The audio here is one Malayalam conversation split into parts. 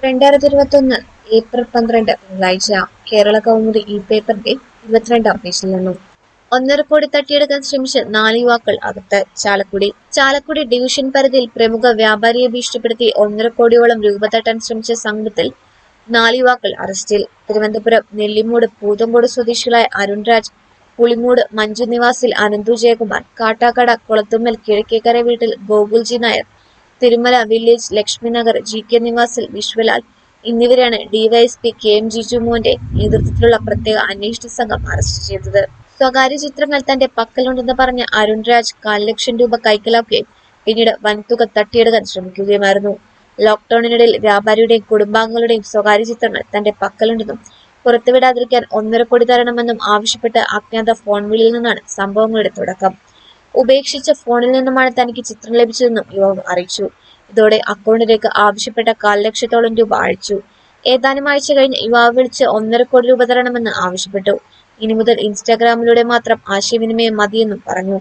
രണ്ടായിരത്തി ഇരുപത്തി ഒന്ന് ഏപ്രിൽ പന്ത്രണ്ട് തിങ്കളാഴ്ച കേരള കൗമുദി ഈ പേപ്പറിന്റെ ഇരുപത്തിരണ്ടാം പേജിൽ നിന്നും ഒന്നര കോടി തട്ടിയെടുക്കാൻ ശ്രമിച്ച് നാല് യുവാക്കൾ അകത്ത് ചാലക്കുടി ചാലക്കുടി ഡിവിഷൻ പരിധിയിൽ പ്രമുഖ വ്യാപാരിയെ ഭീഷണിപ്പെടുത്തി ഒന്നര കോടിയോളം രൂപ തട്ടാൻ ശ്രമിച്ച സംഘത്തിൽ നാല് യുവാക്കൾ അറസ്റ്റിൽ തിരുവനന്തപുരം നെല്ലിമൂട് പൂതങ്കോട് സ്വദേശികളായ അരുൺ രാജ് പുളിമൂട് മഞ്ജു നിവാസിൽ അനന്തു ജയകുമാർ കാട്ടാക്കട കുളത്തുമ്മൽ കിഴക്കേക്കര വീട്ടിൽ Gokulji Nair Thirumala village Lakshminagar G K നിവാസിൽ വിശ്വലാൽ എന്നിവരെയാണ് ഡിവൈഎസ്പി കെ എം ജിജു മോന്റെ നേതൃത്വത്തിലുള്ള പ്രത്യേക അന്വേഷണ സംഘം അറസ്റ്റ് ചെയ്തത് സ്വകാര്യ ചിത്രങ്ങൾ തന്റെ പക്കലുണ്ടെന്ന് പറഞ്ഞ അരുൺ രാജ് കാൽ ലക്ഷം രൂപ കൈക്കലാക്കുകയും പിന്നീട് വൻതുക തട്ടിയെടുക്കാൻ ശ്രമിക്കുകയുമായിരുന്നു ലോക്ക്ഡൌണിനിടയിൽ വ്യാപാരിയുടെയും കുടുംബാംഗങ്ങളുടെയും സ്വകാര്യ ചിത്രങ്ങൾ തന്റെ പക്കലുണ്ടെന്നും പുറത്തുവിടാതിരിക്കാൻ ഒന്നര കോടി തരണമെന്നും ആവശ്യപ്പെട്ട് അജ്ഞാത ഫോൺ വിളിയിൽ നിന്നാണ് സംഭവങ്ങളുടെ തുടക്കം ഉപേക്ഷിച്ച ഫോണിൽ നിന്നുമാണ് തനിക്ക് ചിത്രം ലഭിച്ചതെന്നും യുവാവ് അറിയിച്ചു ഇതോടെ അക്കൗണ്ടിലേക്ക് ആവശ്യപ്പെട്ട കാൽ ലക്ഷത്തോളം രൂപ അയച്ചു ഏതാനും ആഴ്ച കഴിഞ്ഞ് യുവാവ് വിളിച്ച് ഒന്നര കോടി രൂപ തരണമെന്ന് ആവശ്യപ്പെട്ടു ഇനി മുതൽ ഇൻസ്റ്റാഗ്രാമിലൂടെ മാത്രം ആശയവിനിമയം മതിയെന്നും പറഞ്ഞു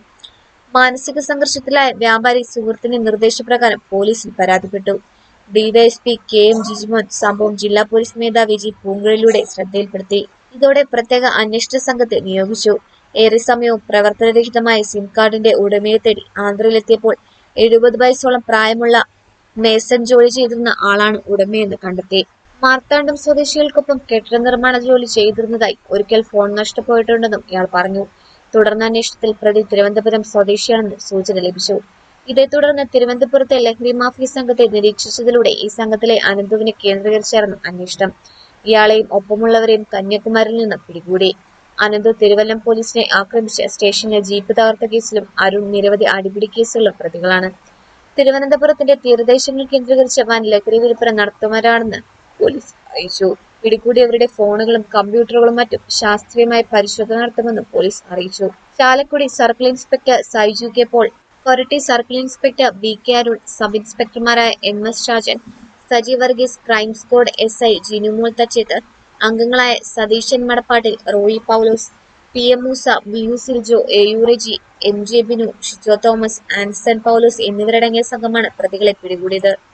മാനസിക സംഘർഷത്തിലായ വ്യാപാരി സുഹൃത്തിന്റെ നിർദ്ദേശപ്രകാരം പോലീസിൽ പരാതിപ്പെട്ടു ഡിവൈഎസ്പി കെ എം ജിജിമോൻ സംഭവം ജില്ലാ പോലീസ് മേധാവി ജി പൂങ്കുഴലിലൂടെ ശ്രദ്ധയിൽപ്പെടുത്തി ഇതോടെ പ്രത്യേക അന്വേഷണ സംഘത്തെ നിയോഗിച്ചു ഏറെ സമയവും പ്രവർത്തനരഹിതമായ സിം കാർഡിന്റെ ഉടമയെ തേടി ആന്ധ്രയിലെത്തിയപ്പോൾ എഴുപത് വയസ്സോളം പ്രായമുള്ള മേസൺ ജോലി ചെയ്തിരുന്ന ആളാണ് ഉടമയെന്ന് കണ്ടെത്തി മാർത്താണ്ഡം സ്വദേശികൾക്കൊപ്പം കെട്ടിട നിർമ്മാണ ജോലി ചെയ്തിരുന്നതായി ഒരിക്കൽ ഫോൺ നഷ്ടപ്പോയിട്ടുണ്ടെന്നും ഇയാൾ പറഞ്ഞു തുടർന്ന് അന്വേഷണത്തിൽ പ്രതി തിരുവനന്തപുരം സ്വദേശിയാണെന്ന് സൂചന ലഭിച്ചു ഇതേ തുടർന്ന് തിരുവനന്തപുരത്തെ ലഹരി മാഫിയ സംഘത്തെ നിരീക്ഷിച്ചതിലൂടെ ഈ സംഘത്തിലെ അനന്തുവിനെ കേന്ദ്രീകരിച്ചായിരുന്നു അന്വേഷണം ഇയാളെയും ഒപ്പമുള്ളവരെയും കന്യാകുമാരിയിൽ നിന്ന് പിടികൂടി അനന്തു തിരുവല്ലം പോലീസിനെ ആക്രമിച്ച് സ്റ്റേഷനിലെ ജീപ്പ് തകർത്ത കേസിലും അരുൺ നിരവധി അടിപിടി കേസുകളിലും പ്രതികളാണ് തിരുവനന്തപുരത്തിന്റെ തീരദേശങ്ങൾ കേന്ദ്രീകരിച്ച് വൻ ലഹരി വിൽപ്പന നടത്തുന്നവരാണെന്ന് പോലീസ് അറിയിച്ചു പിടികൂടിയവരുടെ ഫോണുകളും കമ്പ്യൂട്ടറുകളും മറ്റും ശാസ്ത്രീയമായി പരിശോധന നടത്തുമെന്നും പോലീസ് അറിയിച്ചു Chalakudy circle inspector Saiju K Paul Koratty circle inspector B K Arun sub ഇൻസ്പെക്ടർമാരായ M S Shajan Saji Varghese crime squad S I Jinumol Thachethu അംഗങ്ങളായ Satheesan Madappattil Roy Paulose P M Moosa B U Siljo A U Reji M J Binu Shijo Thomas Anson Paulose എന്നിവരടങ്ങിയ സംഘമാണ് പ്രതികളെ പിടികൂടിയത്